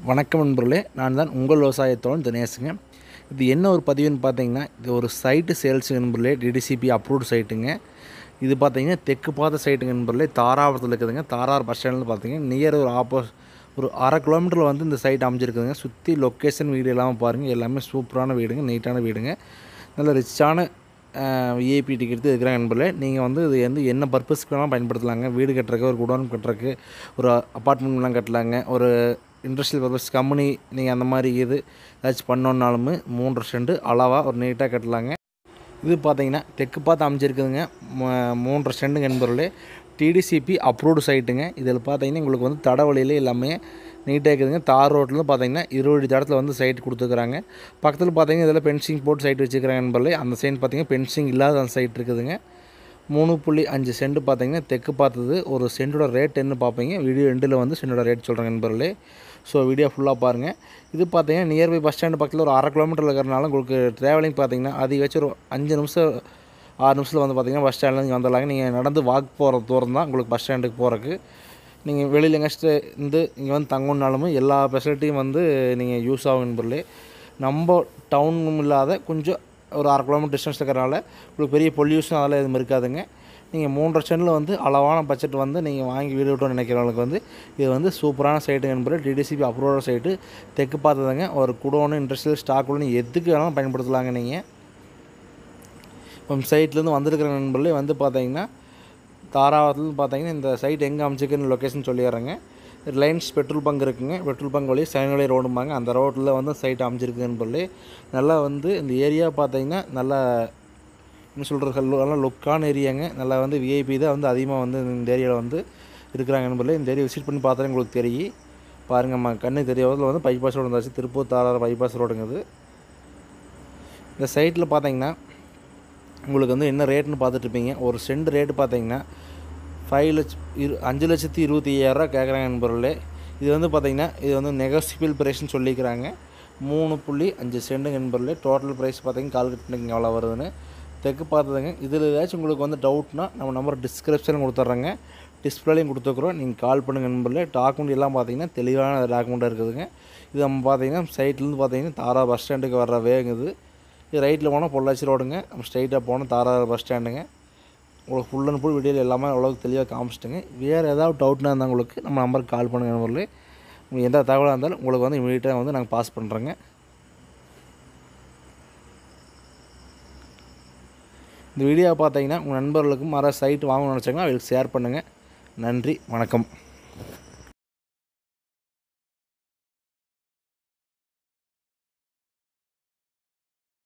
வணக்கம் நண்பர்களே நான் தான் உங்கள் விவசாயத்தோடு தினேசுங்க இது என்ன ஒரு பதிவுன்னு பார்த்தீங்கன்னா இது ஒரு சைட்டு சேல்ஸ் நண்பர்களே டிடிசிபி அப்ரூவ்டு சைட்டுங்க இது பார்த்தீங்கன்னா தெற்கு பார்த்த சைட்டுங்க நண்பர்களே தாராபுரத்தில் இருக்குதுங்க தாரார் பஸ் ஸ்டாண்டில் பார்த்தீங்கன்னா நியர் ஒரு ஆப்போ ஒரு அரை கிலோமீட்டரில் வந்து இந்த சைட் அமைஞ்சிருக்குதுங்க சுற்றி லொக்கேஷன் வீடு எல்லாமே பாருங்கள் எல்லாமே சூப்பரான வீடுங்க நீட்டான வீடுங்க நல்ல ரிச்சான விஐபி டிக்கெட் இருக்கிறாங்க நண்பர்களே நீங்கள் வந்து இது வந்து என்ன பர்பஸ்க்கு வேணால் பயன்படுத்தலாங்க வீடு கட்டுறக்கு ஒரு குடோன் கட்டுறக்கு ஒரு அப்பார்ட்மெண்ட்லாம் கட்டலாங்க ஒரு இண்டஸ்ட்ரியல் பர்பஸ் கம்பெனி நீங்கள் அந்த மாதிரி இது ஏதாச்சும் பண்ணோன்னாலுமே மூன்றரை செண்டு அளவாக ஒரு நீட்டாக கட்டலாங்க இது பார்த்தீங்கன்னா தெற்கு பார்த்து அமைச்சிருக்குதுங்க ம- மூன்றரை செண்டுங்க நண்பர்களே டிடிசிபி அப்ரூவ்டு சைட்டுங்க இதில் பார்த்தீங்கன்னா உங்களுக்கு வந்து தடவழியில் எல்லாமே நீட்டாக இருக்குதுங்க தார் ரோட்டில் பார்த்தீங்கன்னா இருபது தடத்தில் வந்து சைட் கொடுத்துருக்குறாங்க பக்கத்தில் பார்த்தீங்கன்னா இதில் பென்சிங் போட்டு சைட் வச்சுக்கிறாங்க நண்பர்களே அந்த சைடு பார்த்தீங்கன்னா பென்சிங் இல்லாத அந்த சைட் இருக்குதுங்க மூணு புள்ளி அஞ்சு சென்ட் பார்த்தீங்கன்னா தெற்கு பார்த்தது ஒரு சென்டோட ரேட் என்ன பார்ப்பீங்க வீடியோ எண்டில் வந்து சென்டோட ரேட் சொல்கிறேன் நண்பர்களே ஸோ வீடியோ ஃபுல்லாக பாருங்கள் இது பார்த்தீங்கன்னா நியர்பை பஸ் ஸ்டாண்டு பக்கத்தில் ஒரு அரை கிலோமீட்டர் இருக்கிறனால உங்களுக்கு ட்ராவலிங் பார்த்தீங்கன்னா அதிகபட்சம் ஒரு அஞ்சு நிமிஷம் ஆறு நிமிஷத்தில் வந்து பார்த்தீங்கன்னா பஸ் ஸ்டாண்ட்லேருந்து வந்துடலாங்க நீங்கள் நடந்து வாக் போகிற தூரம் தான் உங்களுக்கு பஸ் ஸ்டாண்டுக்கு போகிறக்கு நீங்கள் வெளியில் எங்கேயாச்சும் இருந்து இங்கே வந்து தங்கணுன்னாலுமே எல்லா ஃபெசிலிட்டியும் வந்து நீங்கள் யூஸ் ஆகும் நண்பர்களே நம்ம டவுனும் இல்லாத கொஞ்சம் ஒரு அரை கிலோமீட்டர் டிஸ்டன்ஸ் இருக்கிறனால உங்களுக்கு பெரிய பொல்யூஷன் அதெல்லாம் எதுவும் இருக்காதுங்க நீங்கள் மூன்றரை சென்டில் வந்து அளவான பட்ஜெட் வந்து நீங்கள் வாங்கி வீடு விட்டோம்னு நினைக்கிறவங்களுக்கு வந்து இது வந்து சூப்பரான சைட்டு என்பது டிடிசிபி அப்ரூவல் சைட்டு தெற்கு பார்த்ததுங்க ஒரு குடோனு இண்டஸ்ட்ரியல் ஸ்டாக் ஒன்று எதுக்கு வேணாலும் பயன்படுத்தலாங்க நீங்கள் இப்போ சைட்லேருந்து வந்திருக்கிற நண்பர்களே வந்து பார்த்தீங்கன்னா தாராவரத்துலேருந்து பார்த்தீங்கன்னா இந்த சைட் எங்கே அமைச்சிருக்குன்னு லொக்கேஷன் சொல்லிடுறேங்க ரிலையன்ஸ் பெட்ரோல் பங்க் இருக்குங்க பெட்ரோல் பங்க் வழி சைனவழி ரோடும்பாங்க அந்த ரோட்டில் வந்து சைட் அமைச்சிருக்கு நண்பர்களே நல்லா வந்து இந்த ஏரியா பார்த்தீங்கன்னா நல்லா என்ன சொல்கிறது நல்லா லுக்கான ஏரியாங்க நல்லா வந்து விஐபி தான் வந்து அதிகமாக வந்து இந்த ஏரியாவில் வந்து இருக்கிறாங்க நண்பர்களே இந்த ஏரியா விசிட் பண்ணி பார்த்தா உங்களுக்கு தெரியும் பாருங்கம்மா கண்ணுக்கு தெரியாததில் வந்து பைபாஸ் ரோடு இருந்தாச்சு திருப்பூர் தாரார் பைபாஸ் ரோடுங்குது இந்த சைட்டில் பார்த்தீங்கன்னா உங்களுக்கு வந்து என்ன ரேட்னு பார்த்துட்ருப்பீங்க ஒரு சென்ட் ரேட்டு பார்த்தீங்கன்னா ஃபைவ் லட்ச இரு அஞ்சு லட்சத்தி இருபத்தி ஐயாயிரரூவா கேட்குறாங்க நண்பர்களே இது வந்து பார்த்தீங்கன்னா இது வந்து நெகோசியபிள் ப்ரைஸ்னு சொல்லிக்கிறாங்க மூணு புள்ளி அஞ்சு சென்ட் நண்பர்களே டோட்டல் ப்ரைஸ் பார்த்தீங்கன்னா கால்குலேட் எவ்வளோ வருதுன்னு தெற்கு பார்த்ததுங்க இதில் ஏதாச்சும் உங்களுக்கு வந்து டவுட்னா நம்ம நம்பர் டிஸ்கிரிப்ஷனில் கொடுத்துட்றேங்க டிஸ்பிளேலையும் கொடுத்துக்குறோம் நீங்கள் கால் பண்ணுங்கள் நண்பர்களே டாக்குமெண்ட் எல்லாம் பார்த்தீங்கன்னா தெளிவான டாக்குமெண்ட்டாக இருக்குதுங்க இது நம்ம பார்த்தீங்கன்னா சைட்லேருந்து பார்த்தீங்கன்னா தாரா பஸ் ஸ்டாண்டுக்கு வர்ற வேங்குது இது ரைட்டில் போனால் பொள்ளாச்சி ரோடுங்க நம்ம ஸ்ட்ரைட்டாக போனால் தாரா பஸ் ஸ்டாண்டுங்க உங்களுக்கு ஃபுல் அண்ட் ஃபுல் வீடியோவில் எல்லாமே அவ்வளோக்கு தெளிவாக காமிச்சிட்டுங்க வேறு ஏதாவது டவுட்னா இருந்தால் உங்களுக்கு நம்ம நம்பருக்கு கால் பண்ணுங்க நம்பர்ல உங்களுக்கு எந்த தகவலாக இருந்தாலும் உங்களுக்கு வந்து இமீடியட்டாக வந்து நாங்கள் பாஸ் பண்ணுறோங்க இந்த வீடியோவை பார்த்தீங்கன்னா உங்கள் நண்பர்களுக்கும் மர சைட் வாங்கணும்னு நினச்சாங்கன்னா அவங்களுக்கு ஷேர் பண்ணுங்கள் நன்றி வணக்கம்